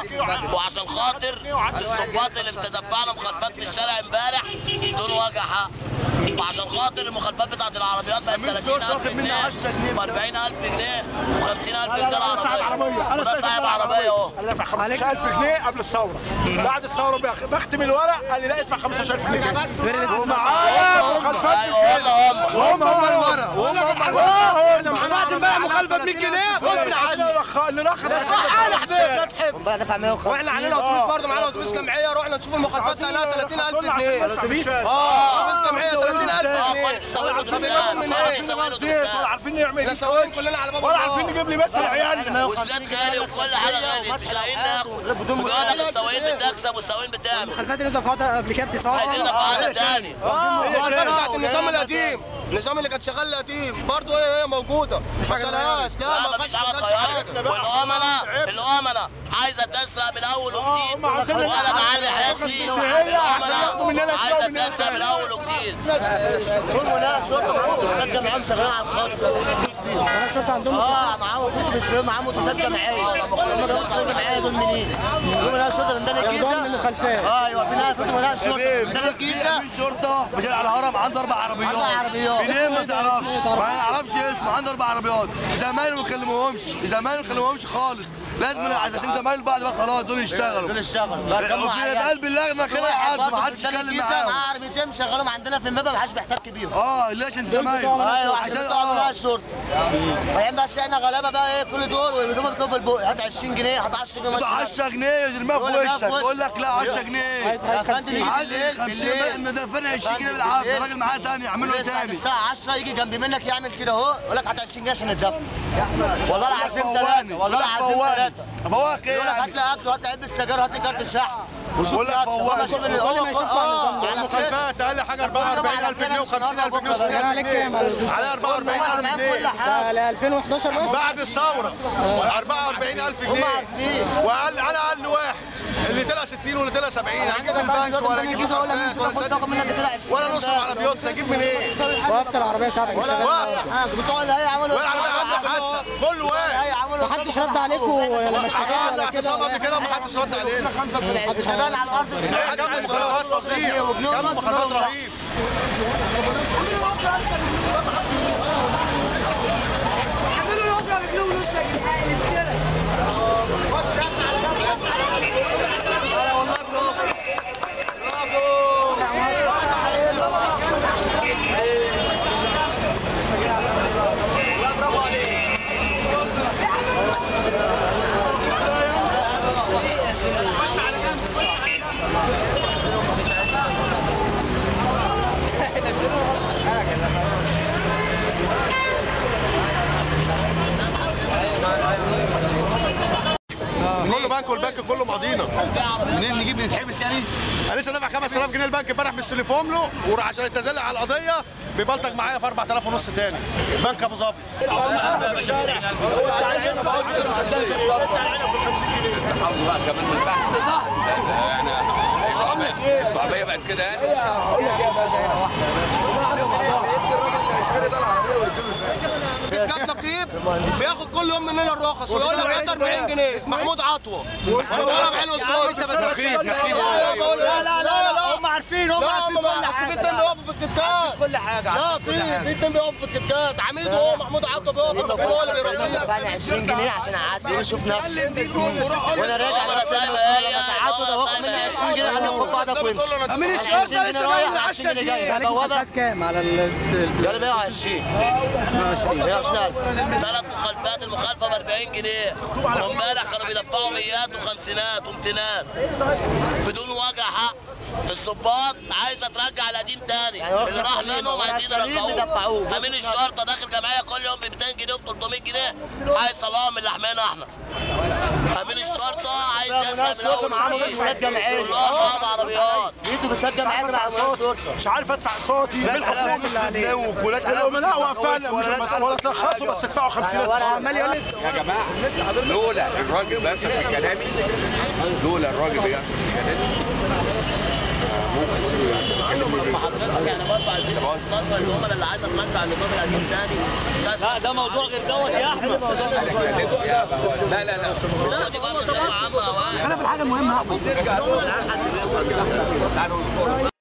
وعشان خاطر الضباط اللي بتدفعنا مخالفات في الشارع امبارح دول وجه حق وعشان خاطر المخالفات بتاعت العربيات بقت 30000 جنيه و40000 جنيه و50000 جنيه العربيه وده صاحب عربيه اهو انا دافع 15000 جنيه قبل الثوره بعد الثوره بخ- بختم الورق قال لي لا ادفع 15000 جنيه ومعايا مخالفات ايوه هم هم وهم هم الورق وهم هم الورق سمعت بقى مخالفه ب 100 جنيه غصب عني نرخص على حبيبي واحنا علينا اتوبيس برضه معانا اتوبيس جمعيه رحنا نشوف المخالفات لقيناها 30000 جنيه اتوبيس اه اتوبيس جمعيه 30000 اه جنيه خالد السواق من خالد ايه؟ السواق ولا عارفين نعمل احنا ايه سواقين كلنا على باب ولا النار. عارفين نجيب لي بيت لعيالنا والزيت غالي وكل حاجه غالي مش لاقيين ناكل وبيقول لك السواقين بتكسب والسواقين بتعمل الخلفيات اللي دفعتها قبل كده بتدفعوها عايزين نفعلها تاني اه الخلفيات بتاعت النظام القديم النظام اللي كانت شغال القديم برضه هي هي موجوده ما شالهاش لا لا ما مفيش فيش حاجه اتغيرت والامناء الامناء عايزه تسرق من اول وجديد هم عايزين ولا معالي حسي الامناء عايزه تسرق من اول وجديد الشرطه عندهم اه معاهم اتوبيس معاهم اتوبيسات جماعيه اتوبيسات جماعيه دول منين؟ دول ولا شرطه من ده الجيزه من المخالفات اه ايوه في ناس ولا شرطه من ده الجيزه في شرطه مشينا على الهرم عنده اربع عربيات أربع عربيات. منين ما تعرفش ما نعرفش اسمه عنده اربع عربيات زمايله ما يكلموهمش زمايله ما يكلموهمش خالص لازم عشان زمايله بعد بقى خلاص دول يشتغلوا دول اشتغلوا وفي قلب اللجنه كده قاعد ما حدش يتكلم معاهم معاه عربيتين مشغلهم عندنا في امبابه ما حدش بيحتك بيهم اه ليش انت زمايله ايوه عشان بتوع ولا الشرطه بعدين بس احنا غلابه بقى ايه كل دول ويدوم الكوب البوق هات 20 جنيه هات 10 جنيه ده 10 جنيه يرميها في يقول لك وشك في وشك. يقول لك لا 10 جنيه يا فندم يجي عايز بالليل 50 بالليل مدفعني 20 جنيه بالعافيه راجل معاه تاني يعمل له ايه بالليل بعد تاني الساعة 10 يجي جنب منك يعمل كده اهو يقول لك هات 20 جنيه عشان الدفع والله العظيم ثلاثة والله العظيم ثلاثة فواك ايه يقول لك هات يعني لي اكل وهات لي علبة سجاير وهات لي كارت الشحن وشوف بقول لك لي فواك. اكل شوف اللي هو اه على كده. المخالفات اقل حاجه 44000 جنيه و50000 جنيه و60000 عليك كام؟ جنيه على 44000 معاك كل جنيه حاجة ل 2011 بس بعد الثوره 44000 جنيه واقل على اقل واحد اللي طلع 60 واللي طلع 70 هنجيب البنك ولا نجيب اقول لك مش ولا تاخد منك نسدد كده ولا نصرف على بيوتنا نجيب منين؟ وقفت العربية بتاعتك مش وقف. بتوع الهيئة عملوا ولا عربيه عندك حادثه كل واحد الهيئة عملوا محدش رد عليكم لما اشتكيتوا قعدنا ولا كده اعتصام قبل كده ومحدش رد علينا شغال على الارض كم مخالفات فظيع كم مخالفات رهيب اعملوا له اجره بجنيه ونص يا جدعان كله بنك والبنك كله ماضينا منين نجيب نتحبس يعني انا لسه دافع 5000 جنيه البنك امبارح مش تليفون له وراح عشان يتزلق على القضيه بيبلطج معايا في 4000 ونص تاني بنك ابو ظبي الصعوبيه بقت كده يعني كات نقيب بياخد كل يوم مننا الرخص ويقول لك هات 40 جنيه محمود عطوه ولا بحلو الصوت نخيب نخيب لا لا لا لا هم عارفين هم لا عارفين هم كل في حاجة اتنين بيقفوا في الكتكات كل حاجة لا في في اتنين بيقفوا في الكتكات عميد هو محمود عطوه بيقف في الكتكات هو اللي بيرصيك دفعني 20 جنيه عشان اعدي واشوف نفسي وانا راجع ولا على سايبة هي، ساعات وده واخد مني 20 جنيه عشان خد بعضك وامشي امين أنا الشباب 20 ده جنيه لسه جاي رايح من 20 10 جنيه جاي جنيه بوابة كام على ال يلا 120 120 ثلاث مخالفات المخالفه ب 40 جنيه وامبارح كانوا بيدفعوا ميات وخمسينات وامتينات بدون وجه حق الضباط عايزه ترجع القديم تاني يعني واخدة اللي راح سليم، منهم واخدة عايزين سليم يرجعوه يدفعوه. امين الشرطه داخل جمعيه كل يوم ب 200 جنيه و 300 جنيه عايز طلاق من لحمنا احنا امين الشرطه عايز يسرق من اول معاهم اتوبيسات جماعية كلهم معاهم عربيات جيتوا بسات جمعية مع الشرطة مش عارف ادفع صوتي بالحكومه ولاش الامناء وقفانا مش ولا ترخصوا بس ادفعوا 50 عمال يقول لك يا جماعه لولا الراجل بس في كلامي لولا الراجل بس في كلامي يعني برضه عايزين النظره الامناء اللي عايزه ترجع النظام القديم تاني لا ده موضوع غير دوت يا احمد لا لا لا لا دي برضه ثانويه عامه واحد انا في الحاجه المهمه يا احمد